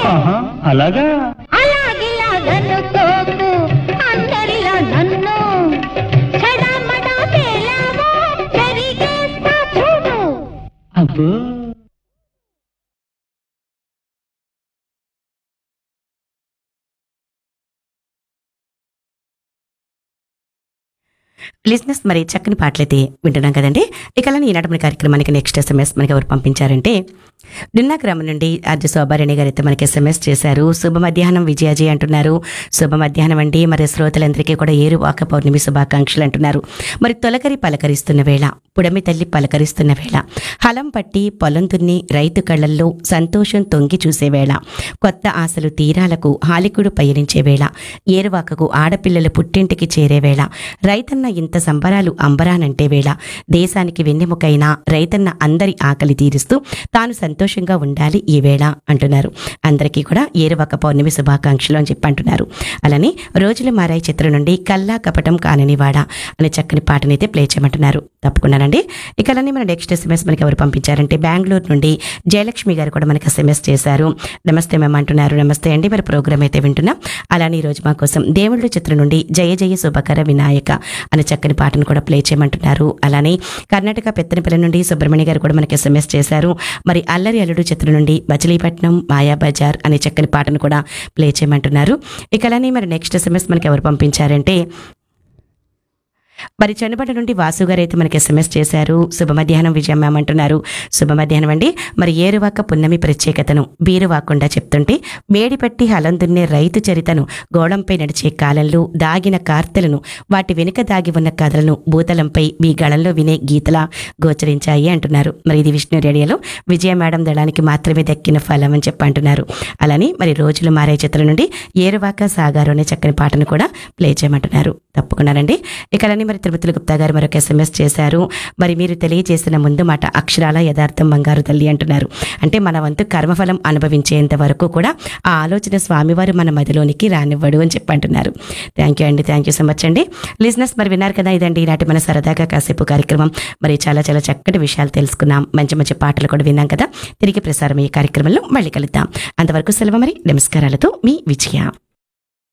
ఆహా, అలాగా అలాగిలాగనుకోకు అందరిలా నన్ను చెడమడా పేలావో చెరిగేస్తా చూడు అబ్బో లిజినెస్ మరి చక్కని పాటలైతే వింటున్నాం కదండి ఇక అలానే ఈనాటి మన కార్యక్రమానికి నెక్స్ట్ ఎస్ఎంఎస్ మనకి ఎవరు పంపించారంటే నిన్నా గ్రామం నుండి ఆర్జ శోభారాణి గారు అయితే మనకి ఎస్ఎంఎస్ చేశారు శుభ మధ్యాహ్నం విజయాజీ అంటున్నారు శుభ మధ్యాహ్నం అండి మరి శ్రోతలందరికీ కూడా ఏరు వాక పౌర్ణమి శుభాకాంక్షలు అంటున్నారు మరి తొలకరి పలకరిస్తున్న వేళ పుడమి తల్లి పలకరిస్తున్న వేళ హలం పట్టి పొలం దున్ని రైతు కళ్ళల్లో సంతోషం తొంగి చూసే వేళ కొత్త ఆశలు తీరాలకు హాలికుడు పయనించే వేళ ఏరువాకకు ఆడపిల్లలు పుట్టింటికి చేరే వేళ రైతన్న ఇంత సంబరాలు అంబరానంటే వేళ దేశానికి వెన్నెముకైన రైతన్న అందరి ఆకలి తీరుస్తూ తాను సంతోషంగా ఉండాలి ఈ వేళ అంటున్నారు అందరికీ కూడా ఏరువాక పౌర్ణమి శుభాకాంక్షలు అని చెప్పి అంటున్నారు అలానే రోజులు మారాయి చిత్రం నుండి కల్లా కపటం కాననివాడ అనే చక్కని పాటనైతే ప్లే చేయమంటున్నారు తప్పకుండానండి ఇక అలానే మన నెక్స్ట్ ఎస్ఎంఎస్ మనకి ఎవరు పంపించారంటే బెంగళూరు నుండి జయలక్ష్మి గారు కూడా మనకి ఎస్ఎంఎస్ చేశారు నమస్తే మేము అంటున్నారు నమస్తే అండి మరి ప్రోగ్రామ్ అయితే వింటున్నాం అలానే ఈ రోజు మా కోసం దేవుళ్ళు చిత్రం నుండి జయ జయ శుభకర వినాయక అనే చక్కని పాటను కూడా ప్లే చేయమంటున్నారు అలానే కర్ణాటక పెత్తనపల్లి నుండి సుబ్రహ్మణ్య గారు కూడా మనకి ఎస్ఎంఎస్ చేశారు మరి అల్లరి అల్లుడు చిత్రం నుండి మచిలీపట్నం మాయా బజార్ అనే చక్కని పాటను కూడా ప్లే చేయమంటున్నారు ఇక అలానే మరి నెక్స్ట్ ఎస్ఎంఎస్ మనకి ఎవరు పంపించారంటే మరి చనుబడ నుండి వాసు గారు అయితే మనకి ఎస్ఎంఎస్ చేశారు శుభ మధ్యాహ్నం విజయం మ్యామ్ అంటున్నారు శుభ మధ్యాహ్నం అండి మరి ఏరువాక పున్నమి ప్రత్యేకతను బీరువాకుండా చెప్తుంటే మేడిపట్టి హలం దున్నే రైతు చరితను గోడంపై నడిచే కాలంలో దాగిన కార్తెలను వాటి వెనుక దాగి ఉన్న కథలను భూతలంపై మీ గళంలో వినే గీతలా గోచరించాయి అంటున్నారు మరి ఇది విష్ణు రేడియోలో విజయ మేడం దళానికి మాత్రమే దక్కిన ఫలం అని చెప్పి అంటున్నారు అలానే మరి రోజులు మారే చిత్రం నుండి ఏరువాక సాగారు అనే చక్కని పాటను కూడా ప్లే చేయమంటున్నారు తప్పకుండానండి ఇక అలానే మరి తిరుపతిలో గుప్తా గారు మరొక ఎస్ఎంఎస్ చేశారు మరి మీరు తెలియజేసిన ముందు మాట అక్షరాల యథార్థం బంగారు తల్లి అంటున్నారు అంటే మన వంతు కర్మఫలం అనుభవించేంత వరకు కూడా ఆ ఆలోచన స్వామివారు మన మదిలోనికి రానివ్వడు అని చెప్పి అంటున్నారు థ్యాంక్ యూ అండి థ్యాంక్ యూ సో మచ్ అండి లిజినెస్ మరి విన్నారు కదా ఇదండి ఈనాటి మన సరదాగా కాసేపు కార్యక్రమం మరి చాలా చాలా చక్కటి విషయాలు తెలుసుకున్నాం మంచి మంచి పాటలు కూడా విన్నాం కదా తిరిగి ప్రసారం ఈ కార్యక్రమంలో మళ్ళీ కలుద్దాం అంతవరకు సెలవు మరి నమస్కారాలతో మీ విజయ